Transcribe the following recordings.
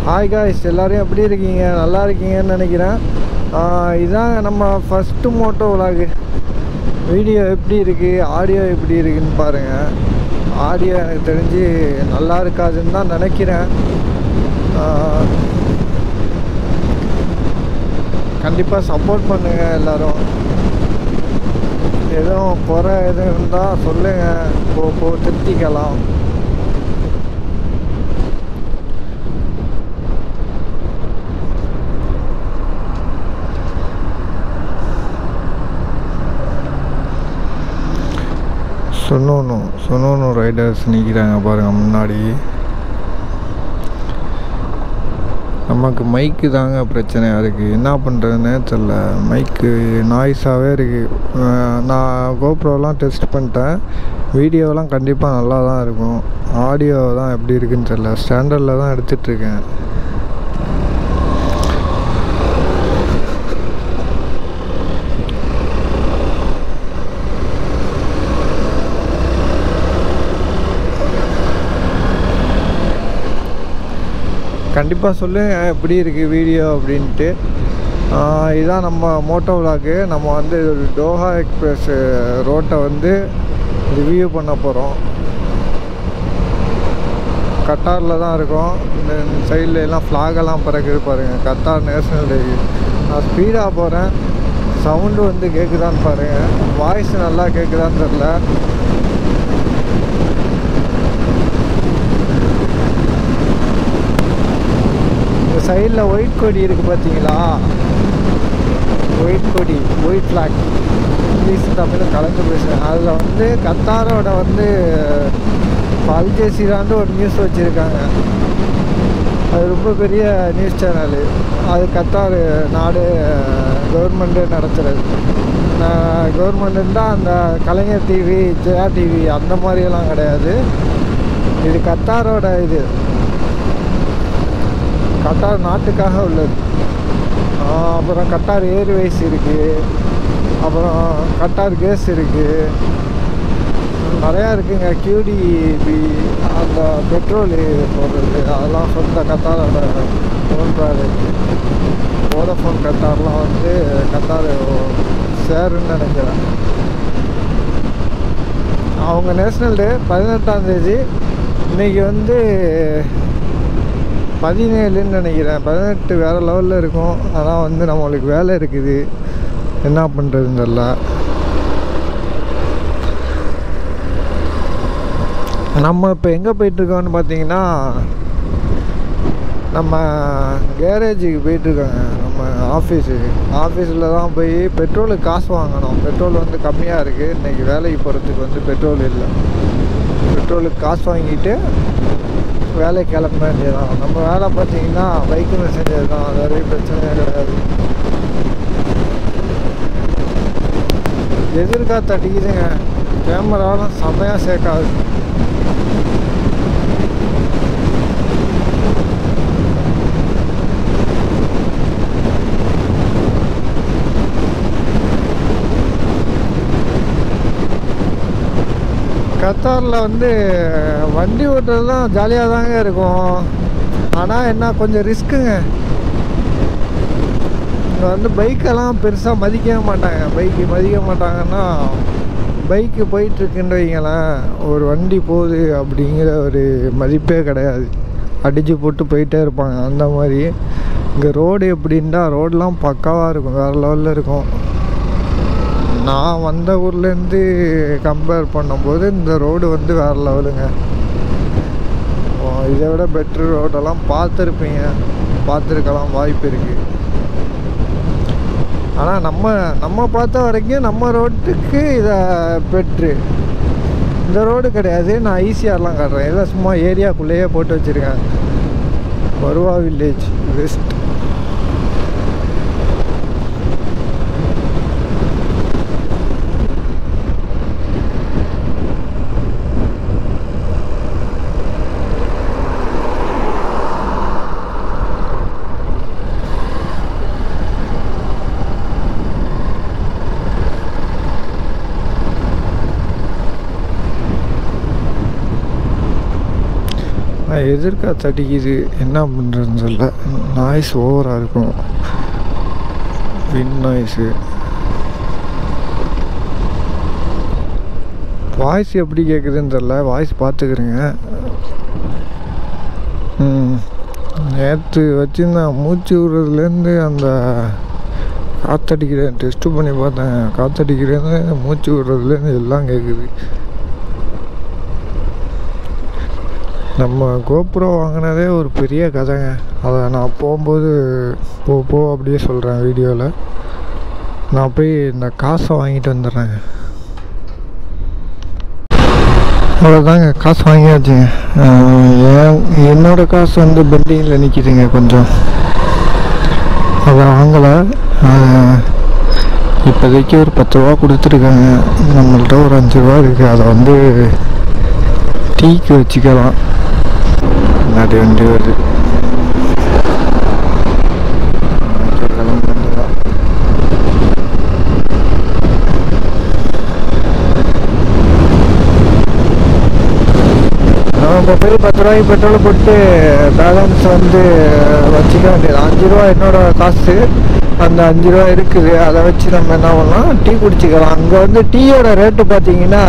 Hi guys எல்லோரும் எப்படி இருக்கீங்க நல்லா இருக்கீங்கன்னு நினைக்கிறேன் ஆஹ் இதான் நம்ம ஃபஸ்ட்டு மோட்டோ விலாகு வீடியோ எப்படி இருக்குது ஆடியோ எப்படி இருக்குன்னு பாருங்கள் ஆடியோ எனக்கு தெரிஞ்சு நல்லா இருக்காதுன்னு தான் நினைக்கிறேன் கண்டிப்பாக சப்போர்ட் பண்ணுங்கள் எல்லோரும் எதுவும் குறை எதுவும் இருந்தால் சொல்லுங்கள் போ போ திருத்திக்கலாம் சொன்னோன்னு சொன்னோன்னு ரைடர்ஸ் நிற்கிறாங்க பாருங்கள் முன்னாடி நமக்கு மைக்கு தாங்க பிரச்சனையாக இருக்குது என்ன பண்ணுறதுன்னே தெரில மைக்கு நாய்ஸாகவே இருக்குது நான் கோப்ரோலாம் டெஸ்ட் பண்ணிட்டேன் வீடியோலாம் கண்டிப்பாக நல்லா தான் இருக்கும் ஆடியோ தான் எப்படி இருக்குன்னு தெரில ஸ்டாண்டர்டில் தான் எடுத்துகிட்ருக்கேன் கண்டிப்பாக சொல்லுங்கள் எப்படி இருக்குது வீடியோ அப்படின்ட்டு ஆஹ் இதான் நம்ம மோட்டோ விலாக்கு நம்ம வந்து டோஹா எக்ஸ்பிரஸ் ரோட்டை வந்து ரிவ்யூ பண்ண போகிறோம் கட்டாரில் தான் இருக்கோம் இந்த சைடில் எல்லாம் ஃப்ளாகெல்லாம் பறக்குது பாருங்கள் கத்தார் நேஷ்னல் டே நான் ஸ்பீடாக போகிறேன் சவுண்டு வந்து கேட்குதான்னு பாருங்கள் வாய்ஸ் நல்லா கேட்குதான்னு தெரில இந்த சைடில் ஒயிட் கொடி இருக்குது பார்த்தீங்களா ஒயிட் கொடி ஒயிட் ஃப்ளாக் இங்கிலீஷ் தமிழும் கலந்து பேசுகிறேன் அதில் வந்து கத்தாரோட வந்து அல் ஜசீரான்னு ஒரு நியூஸ் வச்சுருக்காங்க அது ரொம்ப பெரிய நியூஸ் சேனலு அது கத்தார் நாடு கவர்மெண்ட்டு நடத்துகிறது கவர்மெண்ட்டு தான் அந்த கலைஞர் டிவி ஜெயா டிவி அந்த மாதிரியெல்லாம் கிடையாது இது கத்தாரோட இது கட்டார் நாட்டுக்காக உள்ளது ஆஹ் அப்புறம் கட்டார் ஏர்வேஸ் இருக்குது அப்புறம் கட்டார் கேஸ் இருக்குது நிறையா இருக்குங்க கியூடிபி அந்த பெட்ரோல் போடுறது அதெல்லாம் சொந்த கத்தாரோட ஃபோன் ப்ராடக்ட் வோடஃபோன் கத்தார்லாம் வந்து கத்தார் சேருன்னு நினைக்கிறேன் அவங்க நேஷ்னல் டே பதினெட்டாம் தேதி இன்னைக்கு வந்து பதினேழுன்னு நினைக்கிறேன் பதினெட்டு வேறு லெவலில் இருக்கும் ஆனால் வந்து நம்மளுக்கு வேலை இருக்குது என்ன பண்ணுறதுன்னு தெரில நம்ம இப்போ எங்கே போயிட்டுருக்கோம்னு பார்த்தீங்கன்னா நம்ம கேரேஜுக்கு போயிட்டுருக்கோங்க நம்ம ஆஃபீஸுக்கு ஆஃபீஸில் தான் போய் பெட்ரோலுக்கு காசு வாங்கணும் பெட்ரோல் வந்து கம்மியாக இருக்குது இன்றைக்கி வேலைக்கு போகிறதுக்கு வந்து பெட்ரோல் இல்லை பெட்ரோலுக்கு காசு வாங்கிட்டு வேலை கிளம்ப வேண்டியதான் நம்ம வேலை பார்த்தீங்கன்னா பைக்கில் செஞ்சது தான் வேறு பிரச்சனையே கிடையாது எதிர்காத்து அடிக்குதுங்க கேமராலாம் செம்மையாக சேர்க்காது கத்தாரில் வந்து வண்டி ஓட்டுறது தான் ஜாலியாக தாங்க இருக்கும் ஆனால் என்ன கொஞ்சம் ரிஸ்க்குங்க இங்கே வந்து பைக்கெல்லாம் பெருசாக மதிக்கவே மாட்டாங்க பைக்கு மதிக்க மாட்டாங்கன்னா பைக்கு போயிட்டுருக்குன்னு வைங்களேன் ஒரு வண்டி போகுது அப்படிங்கிற ஒரு மதிப்பே கிடையாது அடித்து போட்டு போயிட்டே இருப்பாங்க அந்த மாதிரி இங்கே ரோடு எப்படின்னா ரோடெலாம் பக்காவாக இருக்கும் வேறு லெவலில் இருக்கும் நான் வந்த ஊர்லேருந்து கம்பேர் பண்ணும்போது இந்த ரோடு வந்து வேறு லெவலுங்க ஓ, இதை விட பெட்ரு ரோடெல்லாம் பார்த்துருப்பீங்க பார்த்துருக்கலாம் வாய்ப்பு இருக்குது ஆனால் நம்ம நம்ம பார்த்த வரைக்கும் நம்ம ரோட்டுக்கு இதை பெட்ரு இந்த ரோடு கிடையாது நான் ஈஸியாகலாம் காட்டுறேன் இதை சும்மா ஏரியாக்குள்ளேயே போட்டு வச்சுருக்கேன் பருவா வில்லேஜ் வெஸ்ட் நான் எதிர்காத்து அடிக்குது என்ன பண்ணுறதுன்னு சொல்ல நாய்ஸ் ஓவராக இருக்கும் வின் நாய்ஸு வாய்ஸ் எப்படி கேட்குதுன்னு தெரில வாய்ஸ் பார்த்துக்கிறேங்க நேற்று வச்சுருந்தேன் மூச்சு விடுறதுலேருந்து அந்த காற்றடிக்கிறேன் டெஸ்ட்டு பண்ணி பார்த்தேன் காற்றடிக்கிறேன்னு மூச்சு விடுறதுலேருந்து எல்லாம் கேட்குது நம்ம கோபுரம் வாங்கினதே ஒரு பெரிய கதைங்க அதை நான் போகும்போது போ போ அப்படியே சொல்கிறேன் வீடியோவில் நான் போய் இந்த காசை வாங்கிட்டு வந்துடுறேங்க அவ்வளோதாங்க காசு வாங்கியாச்சுங்க ஆஹ் ஏன் என்னோட காசு வந்து பெண்டிங்கில் நிற்கிதுங்க கொஞ்சம் அதை வாங்கலை ஆஹ் இப்போதைக்கு ஒரு பத்து ரூபா கொடுத்துருக்காங்க நம்மள்ட்ட ஒரு அஞ்சு ரூபா இருக்குது அதை வந்து டீக்கு வச்சுக்கலாம் முன்னாடி வண்டி வருது ஆஹ் கிளம்ப வேண்டியதான். நம்ம போய் பத்து ரூபாய்க்கு பெட்ரோல் போட்டு பேலன்ஸ் வந்து வச்சுக்க வேண்டியது அஞ்சு ரூபா என்னோட காசு அந்த அஞ்சு ரூபா இருக்குது அதை வச்சு நம்ம என்ன பண்ணலாம் டீ குடிச்சிக்கலாம் அங்கே வந்து டீயோட ரேட்டு பார்த்தீங்கன்னா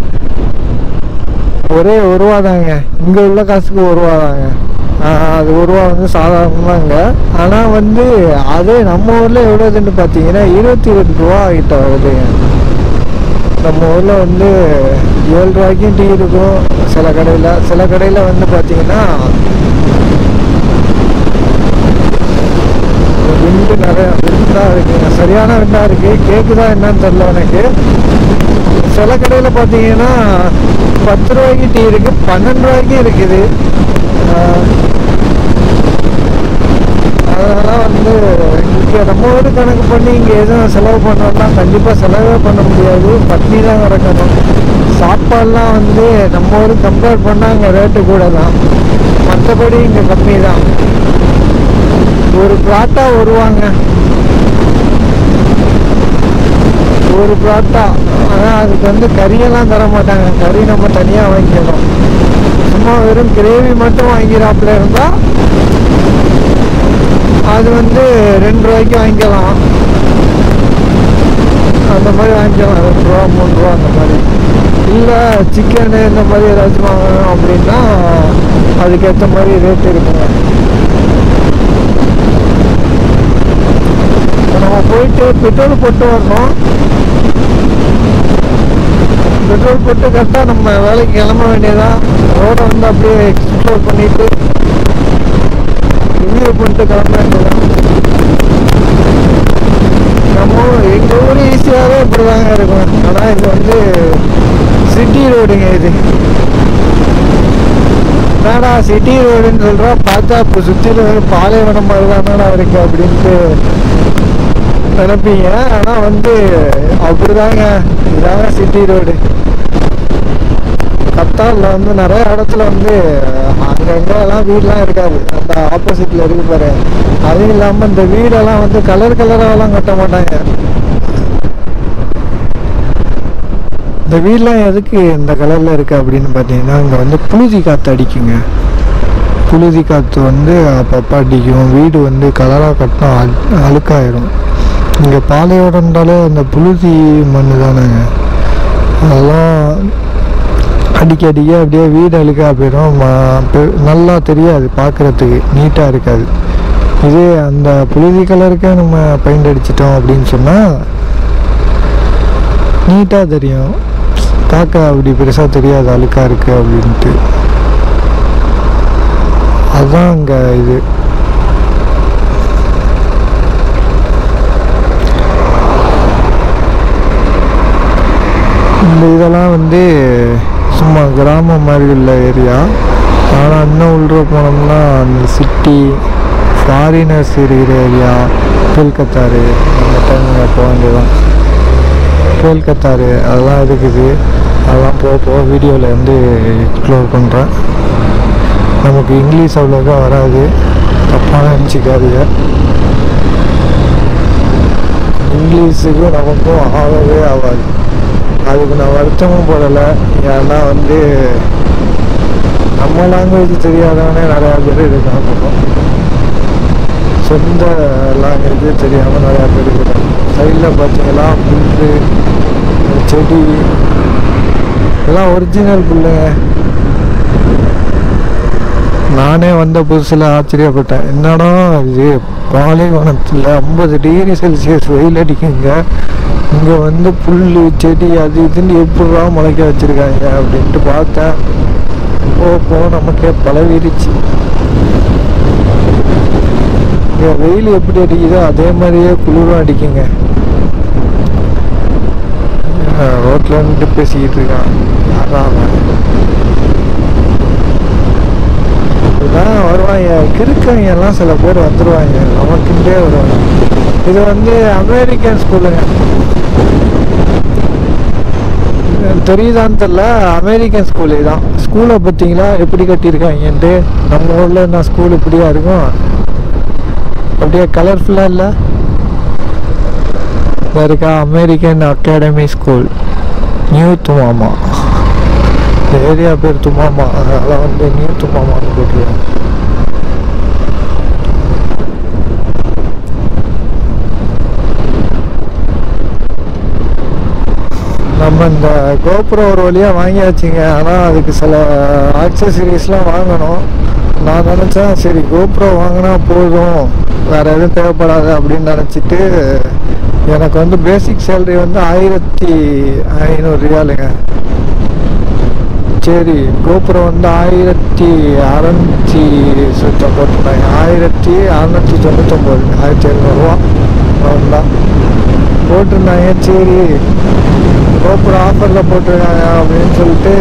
ஒரே ஒரு ரூபா தாங்க இங்கே உள்ள காசுக்கு ஒரு ரூபா தாங்க ஆஹ் அது ஒரு ரூபா வந்து சாதாரணமாங்க ஆனால் வந்து அதே நம்ம ஊரில் எவ்வளோதுன்னு பார்த்தீங்கன்னா இருபத்தி ரெண்டு ரூபா கிட்ட வருதுங்க நம்ம ஊரில் வந்து ஏழு ரூபாய்க்கும் டீ இருக்கும் சில கடையில் சில கடையில் வந்து பார்த்தீங்கன்னா விண்டு நிறைய விண்டாக இருக்குங்க சரியான விண்டாக இருக்குது கேக்குதா என்னன்னு தெரில எனக்கு சில கடையில் பார்த்தீங்கன்னா பத்து ரூபாய்க்கு டீ இருக்குது பன்னெண்டு ரூபாய்க்கும் இருக்குது ஆஹ் அதெல்லாம் வந்து இங்கே நம்ம ஊர் கணக்கு பண்ணி இங்கே எதுவும் செலவு பண்ணோம்னா கண்டிப்பாக செலவே பண்ண முடியாது பட்னி தான் கிடக்கணும் சாப்பாடுலாம் வந்து நம்ம ஊர் கம்பேர் பண்ணால் இங்கே ரேட்டு கூட தான் மற்றபடி இங்கே கம்மி தான் ஒரு பிளாட்டா வருவாங்க ஒரு பிளாட்டா ஆனால் அதுக்கு வந்து கறியெல்லாம் தர மாட்டாங்க கறி நம்ம தனியாக வாங்கிக்கணும் சும்மா வெறும் கிரேவி மட்டும் வாங்கிறாப்புல இருந்தால் அது வந்து ரெண்டு ரூபாய்க்கு வாங்கிக்கலாம் அந்த மாதிரி வாங்கிக்கலாம் ரெண்டு ரூபா மூணு ரூபா அந்த மாதிரி இல்லை சிக்கனு இந்த மாதிரி ஏதாச்சும் வாங்கணும் அப்படின்னா அதுக்கேற்ற மாதிரி ரேட் இருக்குங்க இப்போ நம்ம போயிட்டு பெட்ரோல் போட்டு வரணும் பெட்ரோல் போட்டு கரெக்டாக நம்ம வேலைக்கு கிளம்ப வேண்டியதான் ரோடை வந்து அப்படியே எக்ஸ்ப்ளோர் பண்ணிட்டு ரிவ்யூ பண்ணிட்டு கிளம்ப வேண்டியதான் நம்ம எங்கள் ஊர் ஈஸியாகவே இப்படிதாங்க இருக்கும் ஆனால் இது வந்து சிட்டி ரோடுங்க இது என்னடா சிட்டி ரோடுன்னு சொல்கிறா பார்த்தா இப்போ சுற்றிலும் பாலைவனம் மாதிரி தானடா இருக்கு அப்படின்ட்டு நினைப்பீங்க ஆனால் வந்து அப்படிதாங்க இதாங்க சிட்டி ரோடு கத்தாரில் வந்து நிறைய இடத்துல வந்து அங்கங்கே எல்லாம் வீடெலாம் இருக்காது அந்த ஆப்போசிட்டில் இருக்கு பாரு அதுவும் இல்லாமல் இந்த வீடெல்லாம் வந்து கலர் கலராகலாம் கட்ட மாட்டாங்க இந்த வீடெலாம் எதுக்கு இந்த கலரில் இருக்குது அப்படின்னு பார்த்தீங்கன்னா இங்கே வந்து புழுதி காற்று அடிக்குங்க புழுதி காற்று வந்து அப்பப்போ அடிக்கும் வீடு வந்து கலராக கட்டினா அழு அழுக்காயிரும் இங்கே பாலையோடன்றாலே அந்த புழுதி மண் தானேங்க அதெல்லாம் அடிக்க அடிக்க அப்படியே வீடு அழுக்கா போயிடும் ம- பெ- நல்லா தெரியாது பார்க்குறதுக்கு நீட்டாக இருக்காது இதே அந்த புழுதி கலருக்கே நம்ம பெயிண்ட் அடிச்சிட்டோம் அப்படின்னு சொன்னால் நீட்டாக தெரியும் பார்க்க அப்படி பெருசாக தெரியாது அழுக்காக இருக்குது அப்படின்ட்டு அதுதான் அங்கே இது இந்த இதெல்லாம் வந்து சும்மா கிராமம் மாதிரி உள்ள ஏரியா ஆனால் இன்னும் உள்ள போனோம்னா அந்த சிட்டி ஃபாரினர்ஸ் இருக்கிற ஏரியா கொல்கத்தாரு அந்த டைமில் போக வேண்டியதான் கொல்கத்தாரு அதெல்லாம் இருக்குது அதெல்லாம் போக போக வீடியோவில் வந்து எக்ஸ்ப்ளோர் பண்ணுறேன் நமக்கு இங்கிலீஷ் அவ்வளோக்கா வராது தப்பாக நினச்சிக்காதீங்க இங்கிலீஷுக்கு நமக்கும் ஆகவே ஆகாது அதுக்கு நான் வருத்தமும் போடலை ஏன்னா வந்து நம்ம லாங்குவேஜ் தெரியாதவனே நிறையா பேர் இருக்காங்க சொந்த லாங்குவேஜ் தெரியாமல் நிறையா பேர் இருக்காங்க சைடில் பார்த்தீங்களா புல்லு செடி எல்லாம் ஒரிஜினல் புல்லுங்க நானே வந்த புதுசில் ஆச்சரியப்பட்டேன் என்னடா இது பாலைவனத்தில் ஐம்பது டிகிரி செல்சியஸ் வெயில் அடிக்குங்க இங்கே வந்து புல் செடி அது இதுன்னு எப்படிடா முளைக்க வச்சுருக்காங்க அப்படின்ட்டு பார்த்தேன் போ போ நமக்கே பழவிருச்சு இங்கே வெயில் எப்படி அடிக்குதோ அதே மாதிரியே குளிரும் அடிக்குங்க ரோட்டில் நின்று பேசிக்கிட்டு இருக்கான் யாரா அவன் இப்படிதான் வருவாங்க கிறுக்கவங்க எல்லாம் சில பேர் வந்துருவாங்க நமக்குண்டே வருவாங்க இது வந்து அமெரிக்கன் ஸ்கூலுங்க தெரியுதான்னு தெரில அமெரிக்கன் ஸ்கூல் இதுதான் ஸ்கூலை பார்த்தீங்களா எப்படி கட்டியிருக்காங்கன்ட்டு நம்ம ஊரில் என்ன ஸ்கூல் இப்படியா இருக்கும் அப்படியே கலர்ஃபுல்லாக இல்லை இருக்கா American academy school new Thumama இந்த ஏரியா பேர் துமாமா அதனால் வந்து நியூ துமாமான்னு போட்டுருவாங்க நம்ம இந்த கோபுரம் ஒரு வழியாக வாங்கியாச்சுங்க ஆனால் அதுக்கு சில ஆக்சசரிஸ்லாம் வாங்கணும் நான் நினச்சேன் சரி கோபுரம் வாங்கினா போதும் வேறு எதுவும் தேவைப்படாது அப்படின்னு நினச்சிட்டு எனக்கு வந்து பேசிக் சேலரி வந்து ஆயிரத்தி ஐநூறு ரியாலுங்க சரி கோபுரம் வந்து ஆயிரத்தி அறநூற்றி சுத்தம் போட்டிருந்தாங்க ஆயிரத்தி அறநூற்றி தொண்ணூத்தொம்பது ஆயிரத்தி எழுநூறுவா அவ்வளோதான் போட்டிருந்தாங்க சரி கோபுரம் ஆஃபரில் போட்டிருக்காங்க அப்படின்னு சொல்லிட்டு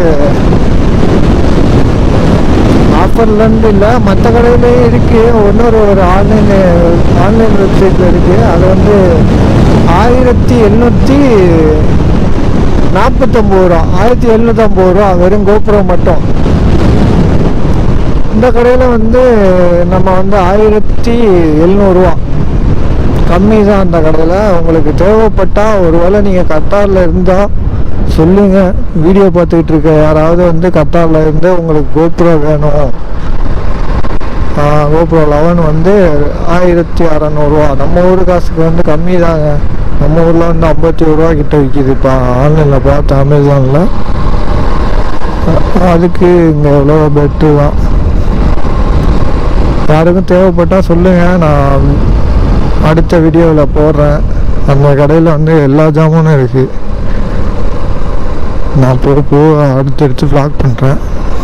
ஆஃபர்லேருந்து இல்லை மற்ற கடையிலையும் இருக்குது இன்னொரு ஒரு ஆன்லைன் ஆன்லைன் வெப்சைட்டில் இருக்குது அது வந்து ஆயிரத்தி எண்ணூற்றி நாற்பத்தொம்பது ரூபா ஆயிரத்தி எழுநூற்றம்பது ரூபா வெறும் கோபுரம் மட்டும் இந்த கடையில் வந்து நம்ம வந்து ஆயிரத்தி எழுநூறுவா கம்மி தான் அந்த கடையில் உங்களுக்கு தேவைப்பட்டால் ஒருவேளை நீங்கள் கத்தாரில் இருந்தால் சொல்லுங்கள் வீடியோ பார்த்துக்கிட்டு இருக்க யாராவது வந்து கத்தாரில் இருந்து உங்களுக்கு கோபுரம் வேணும் கோபுரம் லெவன் வந்து ஆயிரத்தி அறநூறுவா நம்ம ஊர் காசுக்கு வந்து கம்மி தாங்க நம்ம ஊரில் வந்து ஐம்பத்தி ஒரு ரூபா கிட்ட விற்கிது இப்போ ஆன்லைனில் பார்த்து அமேசானில் அதுக்கு இங்கே எவ்வளோ பெட்டு தான் யாருக்கும் தேவைப்பட்டால் சொல்லுங்கள் நான் அடுத்த வீடியோவில் போடுறேன் அந்த கடையில் வந்து எல்லா ஜாமானும் இருக்குது நான் போக போக அடுத்தடுத்து vlog பண்ணுறேன்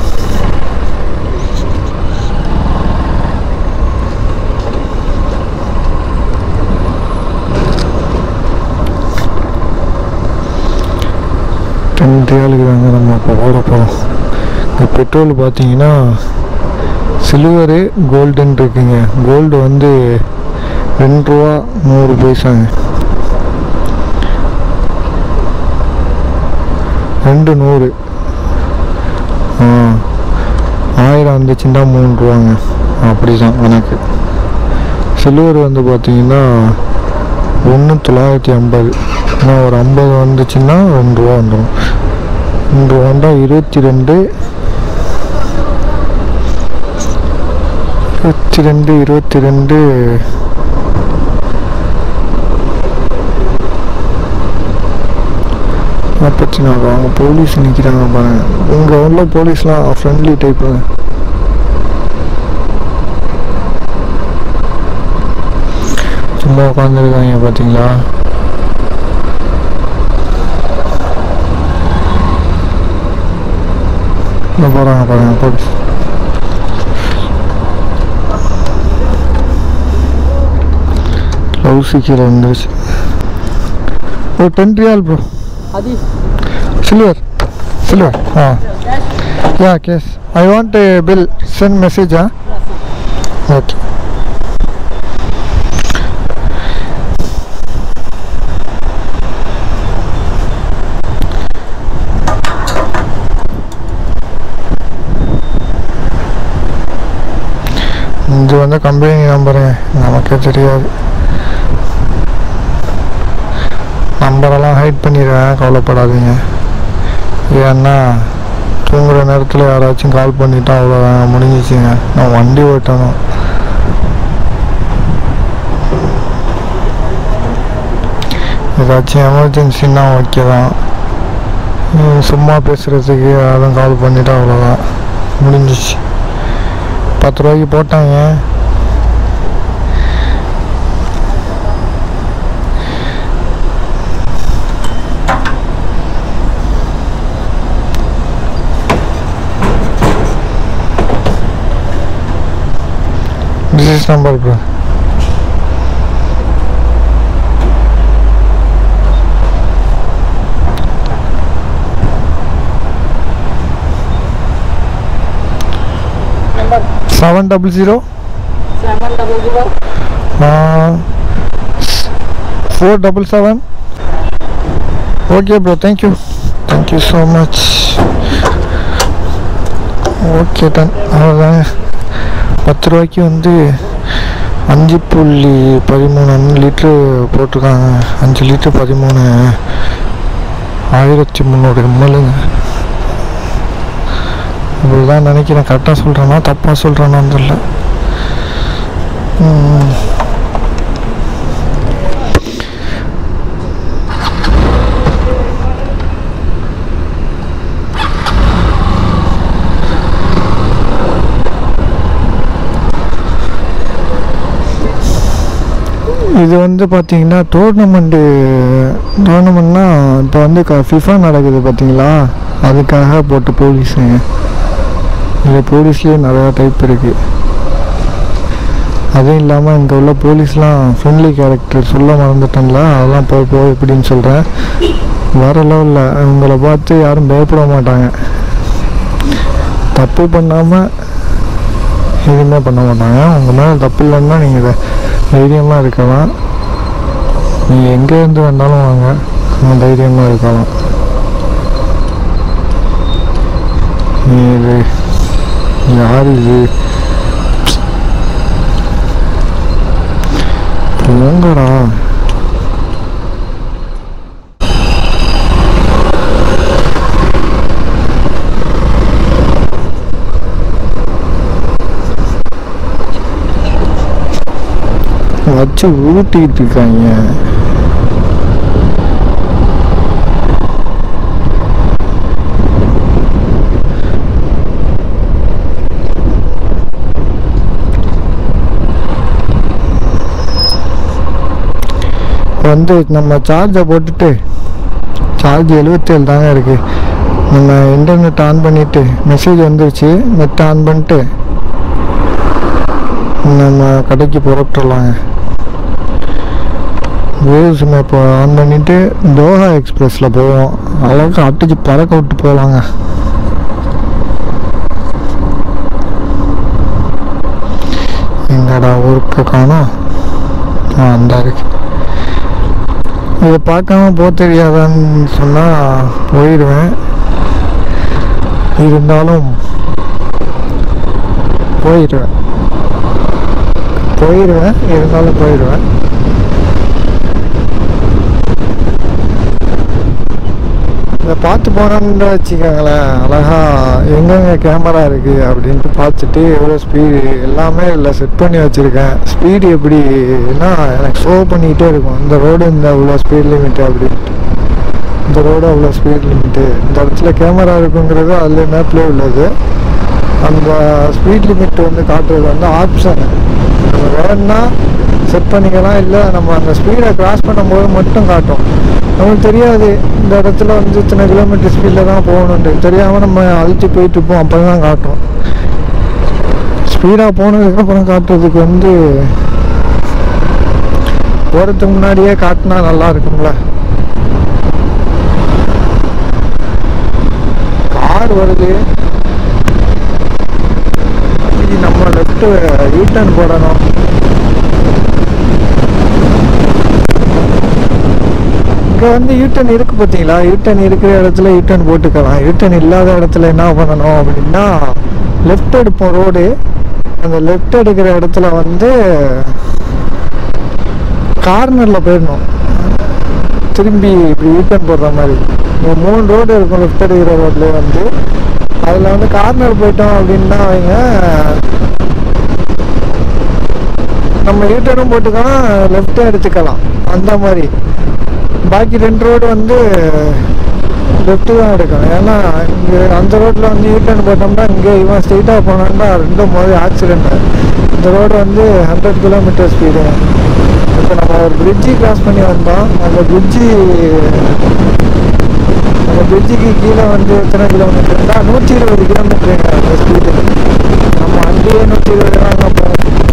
டென் ரியாலுக்கு தாங்க நம்ம இப்போ ஓட போகிறோம் இந்த பெட்ரோல் பார்த்தீங்கன்னா சில்வரு கோல்டுன்னு இருக்குங்க கோல்டு வந்து ரெண்டு ரூபா நூறு பைசாங்க ரெண்டு நூறு ஆ ஆயிரம் வந்துச்சுன்னா மூணு ரூபாங்க அப்படி தான் கணக்கு சில்வர் வந்து பார்த்தீங்கன்னா ஒன்று தொள்ளாயிரத்தி ஐம்பது இன்னும் ஒரு ஐம்பது வந்துச்சுன்னா ரெண்டு ரூபா வந்துடும் ரெண்டு ரூபா வந்தால் இருபத்தி ரெண்டு இருபத்தி ரெண்டு இருபத்தி ரெண்டு நாற்பத்தி நாலு அவங்க போலீஸ் நிற்கிறாங்க பாருங்க உங்கள் உள்ள போலீஸ்லாம் ஃப்ரெண்ட்லி டைப்புங்க சும்மா உட்காந்துருக்காங்க பார்த்தீங்களா இந்த போகிறாங்க பாருங்க போலீஸ் க்ளவுஸு கீழே வந்துருச்சு ஒரு ten riyal bro Hadis. Silver. Silver. Ah. Yeah, yes. I want a bill. Send message, huh? Okay. இது வந்து கம்பெனி நம்பருங்க நமக்கே தெரியாது நம்பரெல்லாம் ஹைட் பண்ணிடுவேன் கவலைப்படாதீங்க ஏன்னா தூங்குற நேரத்தில் யாராச்சும் கால் பண்ணிட்டா அவ்வளோதான் முடிஞ்சிச்சுங்க நான் வண்டி ஓட்டணும் ஏதாச்சும் எமர்ஜென்சின்னா ஓகே தான் உம், சும்மா பேசுகிறதுக்கு யாரும் கால் பண்ணிட்டா அவ்வளோதான் முடிஞ்சிச்சு பத்து ரூபாய்க்கு போட்டாங்க This is number bro. Number Seven double zero. seven double zero Uh, four double seven. Okay, bro. Thank you. Thank you so much. Okay done அவ்வளோதாங்க பத்து ரூபாய்க்கு வந்து அஞ்சு புள்ளி பதிமூணு அஞ்சு லிட்ரு போட்டிருக்காங்க அஞ்சு லிட்ரு பதிமூணு ஆயிரத்தி முந்நூறு எம்எல்ங்க இவ்வளோதான் நினைக்கிறேன் கரெக்டாக சொல்கிறேன்னா தப்பாக சொல்கிறேன்னான்னு தெரியல ம். இது வந்து பார்த்தீங்கன்னா டோர்னமெண்ட்டு டோர்னமெண்ட்னா இப்போ வந்து க ஃபிஃபா நடக்குது பார்த்தீங்களா அதுக்காக போட்டு போலீஸுங்க இது போலீஸ்லேயே நிறையா டைப் இருக்குது அதுவும் இல்லாமல் இங்கே உள்ள போலீஸ்லாம் ஃப்ரெண்ட்லி கேரக்டர் சொல்ல மறந்துட்டேன்ல அதெல்லாம் போய் போய் எப்படின்னு சொல்கிறேன் வேற லெவலில் இவங்கள பார்த்து யாரும் பயப்பட மாட்டாங்க தப்பு பண்ணாமல் எதுவுமே பண்ண மாட்டாங்க உங்கள் மேலே தப்பு இல்லைன்னா நீங்கள் தைரியமாக இருக்கலாம் நீங்கள் எங்கேருந்து வந்தாலும் வாங்க நீங்கள் தைரியமாக இருக்கலாம் நீ இது யார் இது போங்கடா வச்சு ஊட்டிட்டு இருக்காங்க வந்து நம்ம சார்ஜை போட்டுட்டு சார்ஜ் எழுபத்தேழு தாங்க இருக்கு நம்ம இன்டர்நெட் ஆன் பண்ணிட்டு மெசேஜ் வந்துருச்சு நெட் ஆன் பண்ணிட்டு நம்ம கடைக்கு புறப்பட்டுடலாங்க வேவ்ஸ் மேப் ஆன் பண்ணிட்டு தோஹா எக்ஸ்பிரஸில் போவோம் அளவுக்கு அடிச்சு பறக்க விட்டு போகலாங்க எங்கடா ஊருக்கு காணோம் ஆ அந்த இருக்கு இதை பார்க்காம போக தெரியாதான்னு சொன்னால் போயிடுவேன் இருந்தாலும் போயிடுவேன் போயிடுவேன் இருந்தாலும் போயிடுவேன் இதை பார்த்து போனோம்னு வச்சுக்கோங்களேன் அழகா எங்கெங்க கேமரா இருக்குது அப்படின்ட்டு பார்த்துட்டு எவ்வளோ ஸ்பீடு எல்லாமே இதில் செட் பண்ணி வச்சுருக்கேன் ஸ்பீடு எப்படின்னா எனக்கு ஷோ பண்ணிக்கிட்டே இருக்கும் இந்த ரோடு இந்த இவ்வளோ ஸ்பீட் லிமிட்டு அப்படின்ட்டு இந்த ரோடு அவ்வளோ ஸ்பீட் லிமிட்டு இந்த இடத்துல கேமரா இருக்குங்கிறது அதில் மேப்லேயே உள்ளது அந்த ஸ்பீட் லிமிட் வந்து காட்டுறது வந்து ஆப்ஷன் நம்ம வேணும்னா செட் பண்ணிக்கலாம் இல்லை நம்ம அந்த ஸ்பீடை கிராஸ் பண்ணும்போது மட்டும் காட்டும் நமக்கு தெரியாது இந்த இடத்துல வந்து இத்தனை கிலோமீட்டர் ஸ்பீடில் தான் போகணுன்ட்டு தெரியாமல் நம்ம அழுத்தி போயிட்டு இருப்போம் அப்போ தான் காட்டும் ஸ்பீடாக போனதுக்கப்புறம் காட்டுறதுக்கு வந்து போகிறதுக்கு முன்னாடியே காட்டினா நல்லா இருக்கும்ல கார் வருது இது நம்ம லெஃப்ட் யூட்டர்ன் போடணும் இங்கே வந்து யூட்டன் இருக்கு பார்த்தீங்களா யூட்டன் இருக்கிற இடத்துல யூட்டன் போட்டுக்கலாம் யூட்டன் இல்லாத இடத்துல என்ன பண்ணணும் அப்படின்னா லெஃப்ட் எடுப்போம் ரோடு அந்த லெஃப்ட் எடுக்கிற இடத்துல வந்து கார்னரில் போயிடணும் திரும்பி இப்படி யூட்டன் போடுற மாதிரி இந்த மூணு ரோடு இருக்கும் லெஃப்ட் எடுக்கிற ரோட்லேயே வந்து அதில் வந்து கார்னர் போயிட்டோம் அப்படின்னா அவங்க நம்ம யூட்டரும் போட்டுக்கலாம் லெஃப்ட்டும் எடுத்துக்கலாம் அந்த மாதிரி பாக்கி ரெண்டு ரோடு வந்து லெஃப்ட்டு தான் எடுக்கணும் ஏன்னா இங்கே அந்த ரோட்டில் வந்து யூட்டர்ன் போட்டோம்னா இங்கே இவன் ஸ்ட்ரெயிட்டாக போனோம்னா ரெண்டும் போது ஆக்சிடென்ட் இந்த ரோடு வந்து ஹண்ட்ரட் கிலோமீட்டர் ஸ்பீடு இப்போ நம்ம ஒரு பிரிட்ஜி கிராஸ் பண்ணி வந்தோம் அந்த பிரிட்ஜி அந்த பிரிட்ஜுக்கு கீழே வந்து எத்தனை கிலோமீட்டர் இருந்தால் நூற்றி இருபது கிலோமீட்டருங்க அந்த ஸ்பீடு நம்ம வண்டியே நூற்றி இருபது தான் போகும்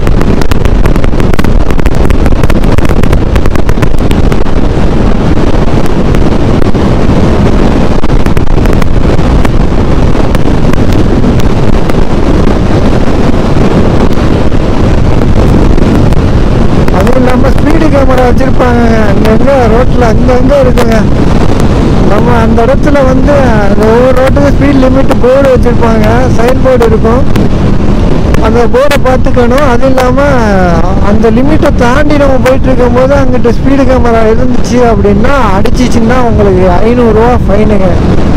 அதுவும் இல்லாமல் ஸ்பீடு கேமரா வச்சுருப்பாங்க அங்கங்கே ரோட்டில் அங்கங்கே இருக்குங்க நம்ம அந்த இடத்துல வந்து அந்த ஒவ்வொரு ரோட்டுக்கு ஸ்பீட் லிமிட் போர்டு வச்சுருப்பாங்க சைன் போர்டு இருக்கும் அந்த போர்டை பார்த்துக்கணும் அது இல்லாமல் அந்த லிமிட்டை தாண்டி நம்ம போயிட்டு இருக்கும்போது அங்கிட்ட ஸ்பீடு கேமரா இருந்துச்சு அப்படின்னா அடிச்சிச்சின்னா உங்களுக்கு ஐநூறுரூவா ஃபைனுங்க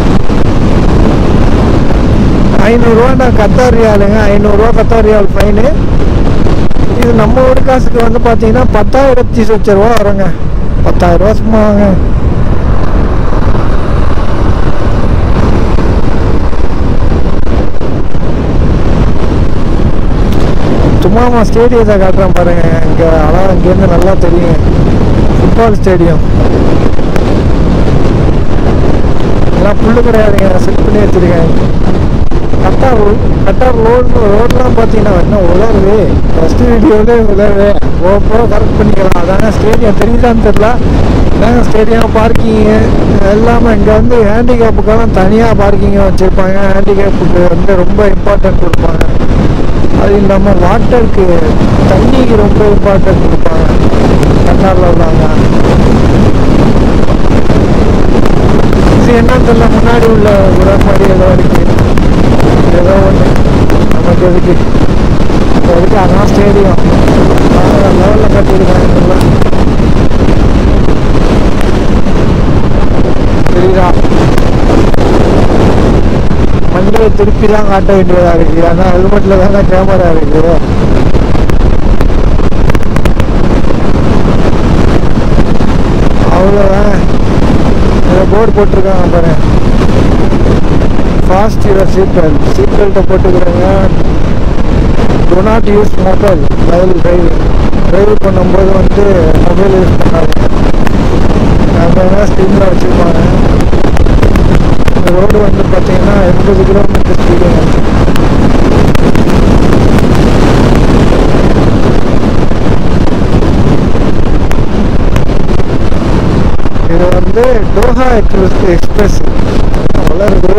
ஐநூறுரூவா கத்தார் ரியாலுங்க ஐநூறுரூவா கத்தார் ரியால் ஃபைனு இது நம்ம ஊர் காசுக்கு வந்து பார்த்தீங்கன்னா பத்தாயிரத்தி சொச்ச ரூபா வருங்க பத்தாயிரம் ரூபா சும்மா வாங்க சும்மாமா ஸ்டேடியத்தை காட்டுறேன் பாருங்க இங்கே அதான் இங்கேருந்து நல்லா தெரியும் ஃபுட்பால் ஸ்டேடியம் எல்லாம் புல்லு கிடையாதுங்க செட் பண்ணி வச்சிருக்கேன் கட்டார் கட்டார் ரோடு ரோட்லாம் பார்த்தீங்கன்னா இன்னும் உலருது ஃபஸ்ட்டு வீடியோவிலே உலருது போக கரெக்ட் பண்ணிக்கலாம் அதாங்க ஸ்டேடியம் தெரியுதான்னு தெரில இதாங்க ஸ்டேடியம் பார்க்கிங்கு எல்லாமே இங்கே வந்து ஹேண்டிகேப்புக்கெல்லாம் தனியாக பார்க்கிங் வச்சுருப்பாங்க ஹேண்டிகேப்புக்கு வந்து ரொம்ப இம்பார்ட்டன்ட் கொடுப்பாங்க அது இல்லாமல் வாட்டருக்கு தண்ணிக்கு ரொம்ப இம்பார்ட்டன்ட் கொடுப்பாங்க கட்டாரில் உள்ளவங்க இது என்னன்னு தெரியல முன்னாடி உள்ள ஒரு மாதிரி ஏதோ இருக்கு ஏதோ ஒன்று நமக்கு எதுக்கு இப்போ இருக்கு அதான் ஸ்டேடியம் லெவலில் கட்டியிருக்காங்க எல்லாம் தெரியுதா மண்டையை திருப்பி தான் காட்ட வேண்டியதா இருக்கு ஏன்னா ஹெல்மெட்டில் தானே கேமரா இருக்கு அவ்வளோதான் இதை போர்டு போட்டிருக்காங்க பாரு fast your seat belt seat பெல்ட்டை போட்டுக்கிறேங்க do not use mobile mobile driving drive பண்ணும்போது வந்து மொபைல் யூஸ் பண்ணாதீங்க அங்கே ஸ்க்ரீனில் வச்சுருப்பாங்க இந்த ரோடு வந்து பார்த்தீங்கன்னா எண்பது கிலோமீட்டர் ஸ்பீடுங்க இது வந்து டோஹா எக்ஸ்பிரஸ் எக்ஸ்பிரஸ் வளருது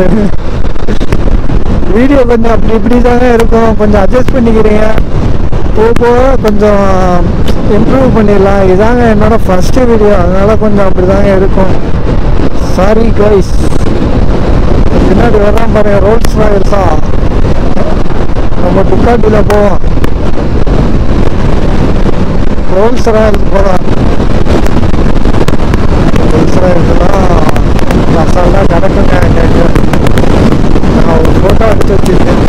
வீடியோ கொஞ்சம் அப்படி இப்படி தாங்க இருக்கும் கொஞ்சம் அட்ஜஸ்ட் பண்ணிக்கிறீங்க போக போக கொஞ்சம் இம்ப்ரூவ் பண்ணிடலாம் இதாங்க என்னோட ஃபஸ்ட்டு வீடியோ அதனால கொஞ்சம் அப்படி தாங்க இருக்கும் சாரி கைஸ் பின்னாடி வர்றான் பாருங்க ரோல்ஸ் ராயல்ஸா நம்ம புக்காட்டியில் போவோம் ரோல்ஸ் ராயல்ஸ் போகலாம் ரோல்ஸ் ராயல்ஸ்லாம் அசால்ட்டாக கிடக்குங்க எனக்கு நான் ஒரு ஃபோட்டோ எடுத்து வச்சிருக்கேன்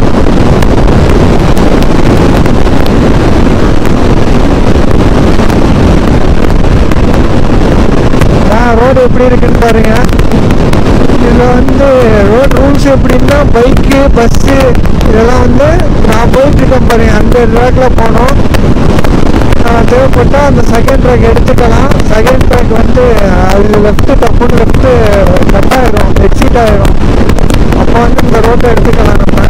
நான் ரோடு எப்படி இருக்குன்னு பாருங்க இதில் வந்து ரோட் ரூல்ஸ் எப்படின்னா பைக்கு பஸ்ஸு இதெல்லாம் வந்து நான் போயிட்டு இருக்கேன் பாருங்க அந்த ட்ராக்ல போனோம் ஆஹ் தேவைப்பட்டால் அந்த செகண்ட் ட்ராக் எடுத்துக்கலாம் செகண்ட் ட்ராக் வந்து அது லெஃப்ட்டு டப்புன்னு லெஃப்ட்டு கட் ஆயிரும் எக்ஸிட் ஆயிரும் அப்போ வந்து இந்த ரோட்டை எடுத்துக்கலாம் நம்ம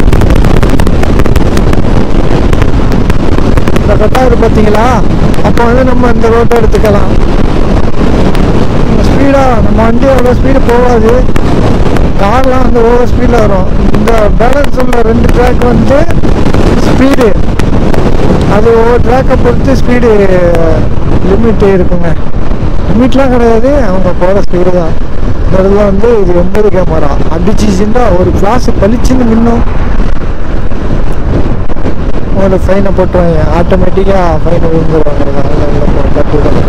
இந்த கட்டாயிரு பார்த்தீங்களா அப்போ வந்து நம்ம இந்த ரோட்டை எடுத்துக்கலாம் ஸ்பீடாக நம்ம வண்டி அவ்வளோ ஸ்பீடு போகாது கார்லாம் வந்து ஓவர் ஸ்பீடில் வரும் இந்த பேலன்ஸ் உள்ள ரெண்டு ட்ராக் வந்து ஸ்பீடு அது ஒவ்வொரு ட்ராக்கை பொறுத்து ஸ்பீடு லிமிட் இருக்குங்க லிமிட்லாம் கிடையாது அவங்க போகிற ஸ்பீடு தான் இந்த இடத்துல வந்து இது எண்பது கேமரா அடிச்சிச்சுன்னா ஒரு கிளாஸ் பளிச்சுன்னு மின்னும் உங்களுக்கு ஃபைனை போட்டுருவாங்க ஆட்டோமேட்டிக்காக ஃபைன் விழுந்துருவாங்க அதில் கட்டிவிடும்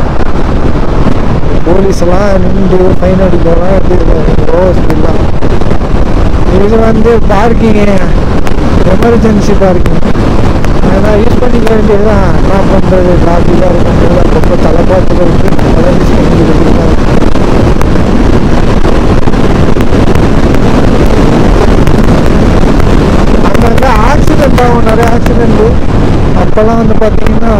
போலீஸ் எல்லாம் நின்று ஃபைன் அடிக்கலாம் ஓவர் ஸ்பீட்லாம் இது வந்து பார்க்கிங்கு எமர்ஜென்சி பார்க்கிங் அதெல்லாம் யூஸ் பண்ணிக்க வேண்டியதுதான் என்ன பண்ணுறது டிராஃபிக்காக இருக்கும்போது அப்பப்போ தலை பார்த்துக்கிறது அதெல்லாம் யூஸ் பண்ணிக்கிட்டு அங்கங்கே ஆக்சிடென்ட் ஆகும் நிறைய ஆக்சிடென்ட்டு அப்போல்லாம் வந்து பார்த்தீங்கன்னா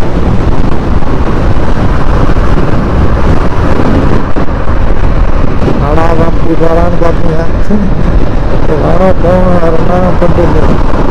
நாடாதான் இப்படி போகலான்னு பார்த்தீங்க வேணா போகணும் வேறு என்ன பண்ணுறது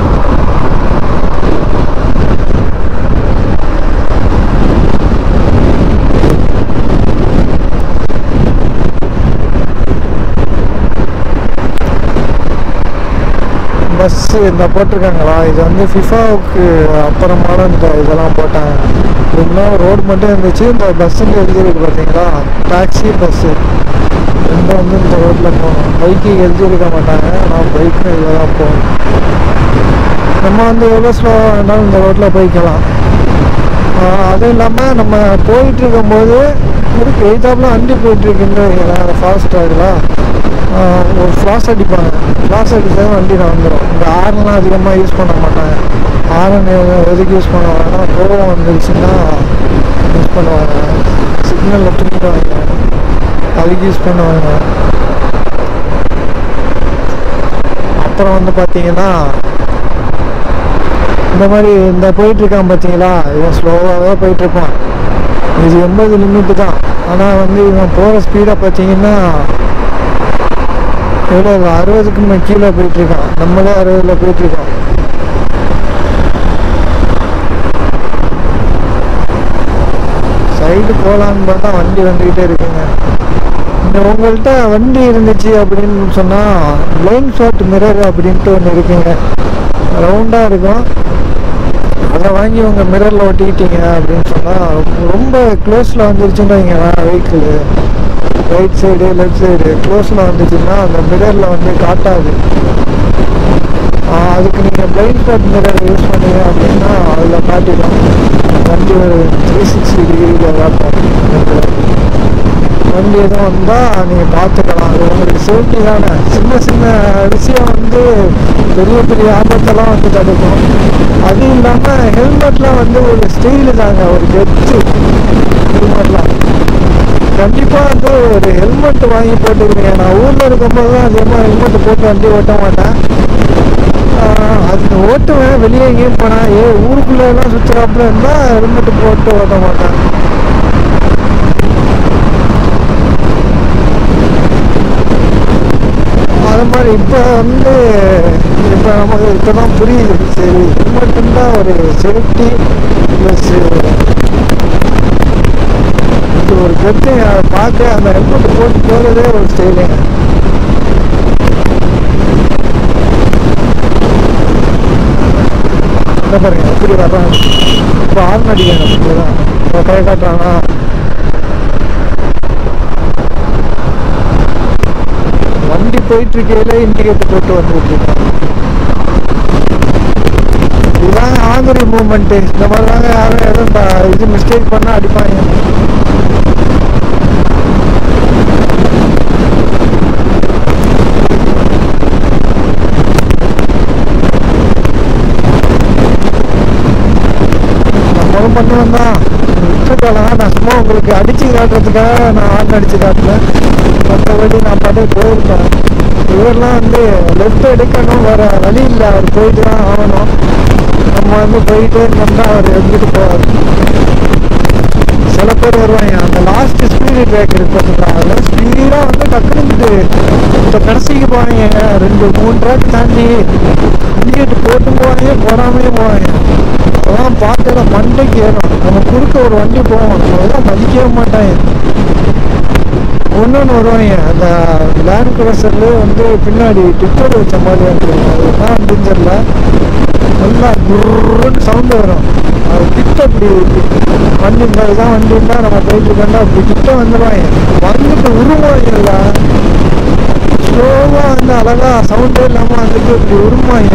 பஸ்ஸு இந்த போட்டிருக்காங்களா இது வந்து ஃபிஃபாவுக்கு அப்புறமான இந்த இதெல்லாம் போட்டாங்க இன்னும் ரோடு மட்டும் இருந்துச்சு இந்த பஸ்ஸுங்க எழுதியிருக்கு பார்த்தீங்களா டாக்ஸி பஸ்ஸு ரெண்டும் வந்து இந்த ரோட்டில் போகணும் பைக்கு எழுதியிருக்க மாட்டாங்க ஆனால் பைக்கு இதில் தான் போகணும் நம்ம வந்து எவ்வளோ ஸ்லோவாக வேணாலும் இந்த ரோட்டில் போய்க்கலாம் ஆஹ் அதுவும் இல்லாமல் நம்ம போயிட்டு இருக்கும்போது இருக்கு எய்தாப்பில் வண்டி போயிட்டு இருக்குன்ற ஃபாஸ்ட் ஆகலாம் ஒரு ஃப்ளாஸ் அடிப்பாங்க ஃப்ளாஸ் அடிச்சா வண்டியில் வந்துடும் இந்த ஹார்ன்லாம் அதிகமாக யூஸ் பண்ண மாட்டாங்க ஹார்ன் எதுக்கு யூஸ் பண்ணுவாங்கன்னா கோவம் வந்துருச்சுன்னா யூஸ் பண்ணுவாங்க சிக்னலில் தூங்கிடுவாங்க அதுக்கு யூஸ் பண்ணுவாங்க அப்புறம் வந்து பார்த்தீங்கன்னா இந்த மாதிரி இந்த போயிட்டு இருக்கான் பார்த்தீங்களா இவன் ஸ்லோவாகவே போயிட்டு இருப்பான் இது எண்பது லிமிட்டு தான் ஆனால் வந்து இவன் போகிற ஸ்பீடை பார்த்தீங்கன்னா எவ்வளோ அறுபதுக்கு மே- கீழே போயிட்டு இருக்கான் நம்மளே அறுபதுல போயிட்டு இருக்கோம் சைடு போகலான்னு பார்த்தா வண்டி வந்துக்கிட்டே இருக்குங்க இந்த உங்கள்கிட்ட வண்டி இருந்துச்சு அப்படின்னு சொன்னால் பிளைண்ட் ஷாட் மிரர் அப்படின்ட்டு ஒன்று இருக்குங்க ரவுண்டாக இருக்கும் அதை வாங்கி உங்கள் மிரரில் ஒட்டிக்கிட்டீங்க அப்படின்னு சொன்னால் ரொம்ப க்ளோஸில் வந்துருச்சுன்னு வைங்களேன் vehicle right side left side க்ளோஸில் வந்துச்சுன்னா அந்த மிரரில் வந்து காட்டாது ஆஹ் அதுக்கு நீங்கள் பிளைண்ட் ஸ்பாட் மிரர் யூஸ் பண்ணீங்க அப்படின்னா அதில் காட்டிடும் வண்டி ஒரு த்ரீ சிக்ஸ்டி டிகிரியில் காட்டும் வண்டி எதுவும் வந்தால் நீங்கள் பார்த்துக்கலாம் அது உங்களுக்கு சேஃப்டி தானே சின்ன சின்ன விஷயம் வந்து பெரிய பெரிய ஆபத்தெல்லாம் வந்து தடுக்கும் அது இல்லாமல் ஹெல்மெட்லாம் வந்து ஒரு ஸ்டைலு தாங்க ஒரு கெத்து ஹெல்மெட்லாம் கண்டிப்பாக வந்து ஒரு ஹெல்மெட் வாங்கி போட்டுக்கிறீங்க நான் ஊரில் இருக்கும்போது தான் அதிகமாக ஹெல்மெட் போட்டு வண்டி ஓட்ட மாட்டேன் ஆஹ் அது ஓட்டுவேன் வெளியே எங்கேயும் போனேன் ஏ ஊருக்குள்ளே எல்லாம் சுற்றுறாப்புல இருந்தால் ஹெல்மெட் போட்டு ஓட்ட மாட்டேன் அது மாதிரி இப்போ வந்து இப்போ நமக்கு இப்போ தான் புரியுது சரி ஹெல்மெட் இருந்தால் ஒரு சேஃப்டி ப்ளஸ் இது ஒரு கெத்து அதை பார்க்க அந்த ஹெல்மெட் போட்டு போகிறதே ஒரு ஸ்டைலுங்க என்ன பாருங்க எப்படி வர்றாங்க இப்போ ஆர்ன் அடிக்காங்க இப்போதான் இப்போ கை காட்டுறானா வண்டி போயிட்டு இருக்கையில இண்டிகேட்டர் போட்டு வந்துட்டு இருக்காங்க இதுதாங்க ஆங்குரி மூமெண்ட்டு இந்த மாதிரி தாங்க யாரும் எதுவும் ப- இது மிஸ்டேக் பண்ணால் அடிப்பாங்க நம்மளும் பண்ணுவோம் தான் விட்டுருக்கலாம் நான் சும்மா உங்களுக்கு அடிச்சு காட்டுறதுக்காக நான் ஆன் அடிச்சு காட்டுறேன் மற்றபடி நான் பாட்டு போயிருப்பேன் இவரெல்லாம் வந்து லெஃப்ட் எடுக்கணும் வேற வழி இல்லை அவர் போயிட்டு தான் ஆகணும் நம்ம வந்து போயிட்டே இருந்தோம்னா அவர் எடுத்துட்டு போவார் சில பேர் வருவாங்க அந்த லாஸ்ட் ஸ்பீடு ட்ராக் இருக்கு பார்த்தீங்களா அதில் ஸ்பீடாக வந்து டக்குனு இப்போ கடைசிக்கு போவாங்க ரெண்டு மூணு ட்ராக் தாண்டி இண்டிகேட் போட்டு போவாங்க போடாமையே போவாங்க அதெல்லாம் பார்க்கல மண்டைக்கு ஏறும் நம்ம குறுக்க ஒரு வண்டி போவோம் அதெல்லாம் மதிக்கவே மாட்டாங்க ஒன்று வருவாங்க அந்த லேண்ட் க்ரூசர்லேயே வந்து பின்னாடி டிக்கெட் வச்ச மாதிரி வந்துருக்கும் அது என்ன அப்படின்னு தெரியல நல்லா குருன்னு சவுண்டு வரும் அது கிட்ட அப்படி வண்டி இந்த இதான் வண்டி இருந்தால் நம்ம போயிட்டு இருக்கோம்னா அப்படி கிட்ட வந்துடுவாங்க வந்துட்டு உருவாங்கல்ல ஸ்லோவாக வந்து அழகா சவுண்டே இல்லாமல் வந்துட்டு இப்படி உருவாங்க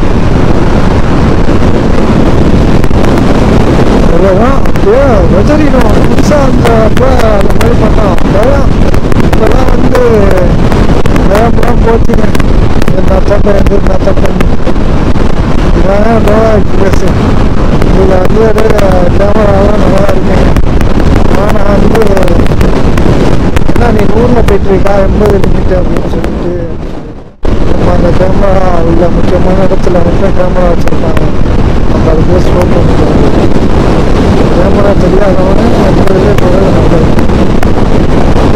அவ்வளோதான் அப்படியே வெதறிடும் புதுசாக அந்த அப்போ அந்த மாதிரி பண்ணோம் பயம் இப்போல்லாம் வந்து வேகம்லாம் போச்சுங்க நத்தப்ப எது நத்தப்பன் இதான் கோவா எக்ஸ்பிரஸ் இதில் வந்து ஒரு கேமராலாம் நல்லா இருக்குங்க ஆனால் வந்து என்ன நீ நூறில் போயிட்டுருக்கா எண்பது லிமிட் அப்படின்னு சொல்லிட்டு நம்ம அந்த கேமரா உள்ள முக்கியமான இடத்துல மட்டும் கேமரா வச்சுருப்பாங்க நம்ம அதுக்கு ஸ்லோ பண்ணிக்கலாம் கேமரா தெரியாதவனே எண்பதுலேயே போகிறது நல்லது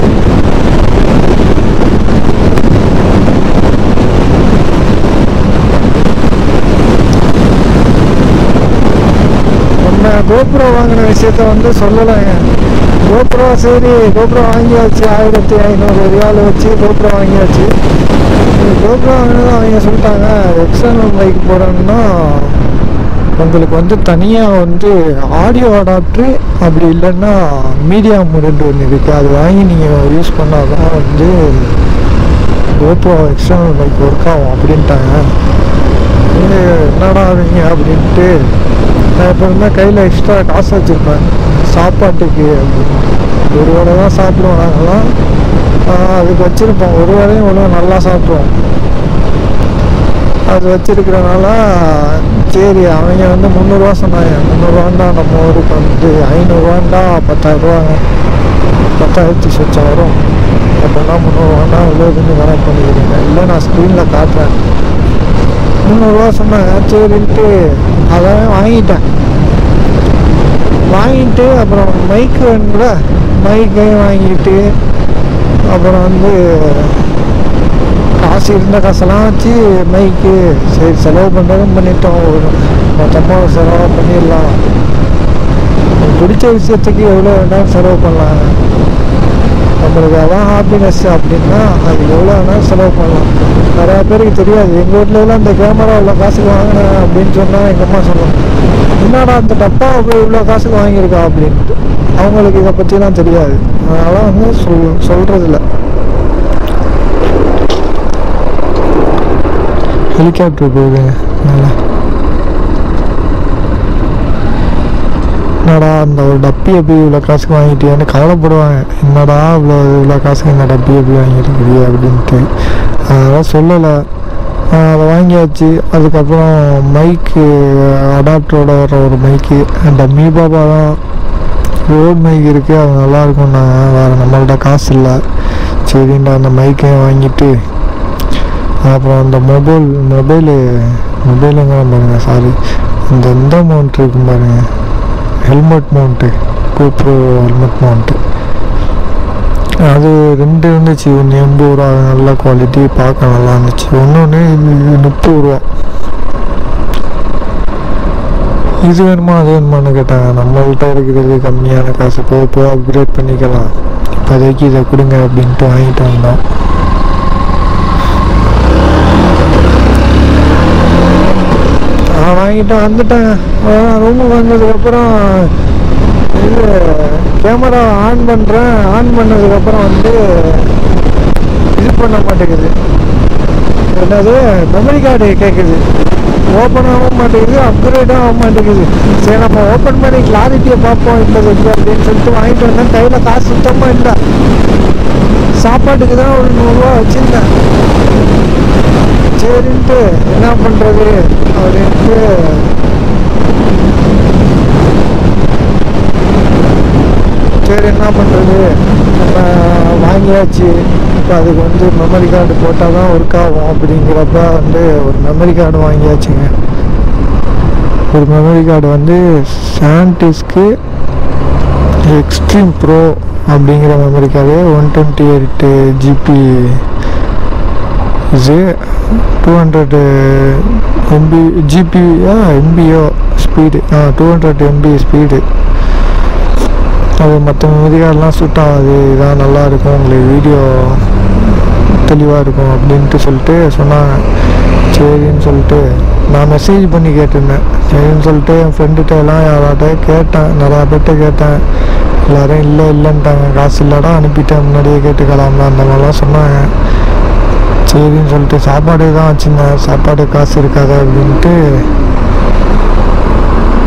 நம்ம கோப்ரோ வாங்கின விஷயத்த வந்து சொல்லலைங்க கோப்ரோ சரி கோப்ரோ வாங்கியாச்சு ஆயிரத்தி ஐநூறு ரியால் வச்சு கோப்ரோ வாங்கியாச்சு கோப்ரோ வாங்கினது அவங்க சொல்லிட்டாங்க எக்ஸ்டர்னல் மைக் போடணும்னா உங்களுக்கு வந்து தனியாக வந்து ஆடியோ அடாப்டரு அப்படி இல்லைன்னா மீடியா மோடுன்ட்டு ஒன்று இருக்குது அது வாங்கி நீங்கள் யூஸ் பண்ணால் தான் வந்து கோப்ரோ எக்ஸ்டர்னல் மைக் ஒர்க் ஆகும் அப்படின்ட்டாங்க இது என்னடா அவங்க அப்படின்ட்டு நான் எப்போதுமே கையில் எக்ஸ்ட்ரா காசு வச்சுருப்பேன் சாப்பாட்டுக்கு அப்படின்னு ஒரு வேளை தான் சாப்பிடுவோம் நாங்களாம் ஆஹ் அதுக்கு வச்சுருப்போம் ஒரு வேளையும் ஒழுங்கா நல்லா சாப்பிடுவோம் அது வச்சிருக்கிறனால சரி அவங்க வந்து முந்நூறுரூவா சொன்னாங்க முந்நூறுவாண்டா நம்ம ஊருக்கு வந்து ஐநூறுரூவாண்டா பத்தாயிரரூவாங்க பத்தாயிரத்தி சொச்சம் வரும் அப்படின்னா முந்நூறுவாண்டா உள்ளதுன்னு கணக்கு பண்ணிக்கிறீங்க இல்லை நான் ஸ்க்ரீனில் காட்டுறேன் முந்நூறுரூவா சொன்னாங்க சரின்ட்டு அதை வாங்கிட்டேன் வாங்கிட்டு அப்புறம் மைக்கு வேணும்ல மைக்கையும் வாங்கிட்டு அப்புறம் வந்து காசு இருந்த காசெல்லாம் வச்சு மைக்கு சரி செலவு பண்ணுறதும் பண்ணிட்டோம் ஒரு மொத்தமாக ஒரு செலவாக பண்ணிடலாம் நமக்கு பிடிச்ச விஷயத்துக்கு எவ்வளோ வேணாலும் செலவு பண்ணலாம் நம்மளுக்கு அதான் ஹாப்பினஸ் அப்படின்னா அது எவ்வளோ வேணாலும் செலவு பண்ணலாம் நிறையா பேருக்கு தெரியாது எங்கள் வீட்லலாம் இந்த கேமரா இவ்வளோ காசுக்கு வாங்கினேன் அப்படின்னு சொன்னால் எங்கள் அம்மா சொல்லுவாங்க என்னடா அந்த டப்பாவை போய் இவ்வளோ காசுக்கு வாங்கியிருக்கா அப்படின்ட்டு அவங்களுக்கு இதை பற்றிலாம் தெரியாது அதனால் வந்து சொல் சொல்கிறதில்ல ஹெலிகாப்டர் போகுதுங்க நல்லா என்னடா அந்த ஒரு டப்பியை போய் இவ்வளோ காசுக்கு வாங்கிட்டியான்னு கவலைப்படுவாங்க என்னடா இவ்வளோ இவ்வளோ காசுக்கு இந்த டப்பியை போய் வாங்கியிருக்கிறீ அப்படின்ட்டு அதெல்லாம் சொல்லலை அதை வாங்கியாச்சு அதுக்கப்புறம் மைக்கு அடாப்டரோட வர ஒரு மைக்கு டம்மி பாபா தான் ரோட் மைக் இருக்குது அது நல்லாயிருக்கும் நான் வேறு நம்மள்ட்ட காசு இல்லை சரின்ட்டு அந்த மைக்கையும் வாங்கிட்டு அப்புறம் அந்த மொபைல் மொபைலு மொபைலுங்க பாருங்க சாரி இந்த இந்த மவுண்ட் இருக்கும் பாருங்க helmet mount GoPro helmet mount அது ரெண்டு இருந்துச்சு ஒன்று எண்பது ரூபா அது நல்ல குவாலிட்டி பார்க்க நல்லா இருந்துச்சு ஒன்று இது முப்பது ரூபா இது வேணுமா அது வேணுமான்னு கேட்டாங்க நம்மள்கிட்ட இருக்கிறது கம்மியான காசு போக போக அப்கிரேட் பண்ணிக்கலாம் இப்போதைக்கு இதை கொடுங்க அப்படின்ட்டு வாங்கிட்டு வந்தோம் நான் வாங்கிட்டு வந்துட்டேன் ரூமுக்கு வந்ததுக்கப்புறம் இது கேமரா ஆன் பண்ணுறேன் ஆன் பண்ணதுக்கப்புறம் வந்து இது பண்ண மாட்டேங்குது என்னது மெமரி கார்டு கேட்குது ஓப்பன் ஆக மாட்டேங்குது அப்கிரேடும் ஆக மாட்டேங்குது சரி நம்ம ஓப்பன் பண்ணி கிளாரிட்டியை பார்ப்போம் இப்போதைக்கு அப்படின்னு சொல்லிட்டு வாங்கிட்டு வந்தேன் கையில் காசு சுத்தமாக இல்லை சாப்பாட்டுக்கு தான் ஒரு நூறுரூவா வச்சுருந்தேன் சரின்ட்டு என்ன பண்ணுறது அப்படின்ட்டு சரி என்ன பண்ணுறது நம்ம வாங்கியாச்சு இப்போ அதுக்கு வந்து மெமரி கார்டு போட்டால் தான் ஒர்க் ஆகும் அப்படிங்கிறப்ப வந்து ஒரு மெமரி கார்டு வாங்கியாச்சுங்க ஒரு மெமரி கார்டு வந்து சாண்டிஸ்க்கு எக்ஸ்ட்ரீம் ப்ரோ அப்படிங்கிற memory card one twenty eight GB இது டூ ஹண்ட்ரட் எம்பி ஜிபியா எம்பியோ ஸ்பீடு ஆ டூ ஹண்ட்ரட் எம்பி ஸ்பீடு அது மற்ற மெமரி கார்டெலாம் சூட் ஆகாது இதான் நல்லா இருக்கும் உங்களுக்கு வீடியோ தெளிவாக இருக்கும் அப்படின்ட்டு சொல்லிட்டு சொன்னாங்க சரின்னு சொல்லிட்டு நான் மெசேஜ் பண்ணி கேட்டிருந்தேன் சரின்னு சொல்லிட்டு என் ஃப்ரெண்டுகிட்ட எல்லாம் யாராட்ட கேட்டேன் நிறையா பேர்கிட்ட கேட்டேன் எல்லாரும் இல்லை இல்லைன்ட்டாங்க காசு இல்லைடா அனுப்பிட்டேன் முன்னாடியே கேட்டுக்கலாம்ல அந்த மாதிரிலாம் சொன்னாங்க சரின்னு சொல்லிட்டு சாப்பாடு தான் வச்சுருந்தேன் சாப்பாடு காசு இருக்காது அப்படின்ட்டு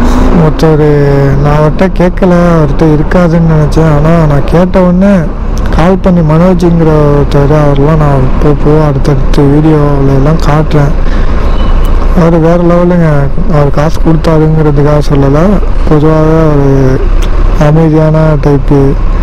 ஒருத்தர் நான் அவர்கிட்ட கேட்கல அவர்கிட்ட இருக்காதுன்னு நினச்சேன் ஆனால் நான் கேட்ட உடனே கால் பண்ணி மனோஜுங்கிற ஒருத்தர் அவரெல்லாம் நான் இப்போ போ அடுத்தடுத்த வீடியோவில் எல்லாம் காட்டுறேன் அவர் வேறு லெவலுங்க அவர் காசு கொடுத்தாருங்கிறதுக்காக சொல்லலை பொதுவாகவே ஒரு அமைதியான டைப்பு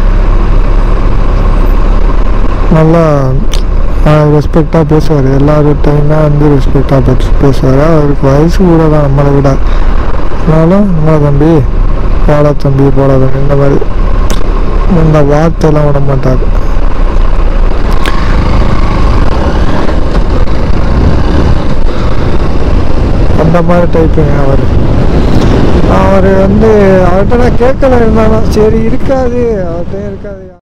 நல்லா ரெஸ்பெக்டாக பேசுவார் எல்லார்கிட்டையுமே வந்து ரெஸ்பெக்டாக பேச பேசுவார் அவருக்கு வயசு கூட தான் நம்மளை விட ஆனாலும் என்ன தம்பி போடா தம்பி போடா தம்பி இந்த மாதிரி இந்த வார்த்தையெல்லாம் விட மாட்டார் அந்த மாதிரி டைப்புங்க அவர் அவர் வந்து அவர்கிட்ட நான் கேட்கல இருந்தாலும் சரி இருக்காது அவர்கிட்ட இருக்காது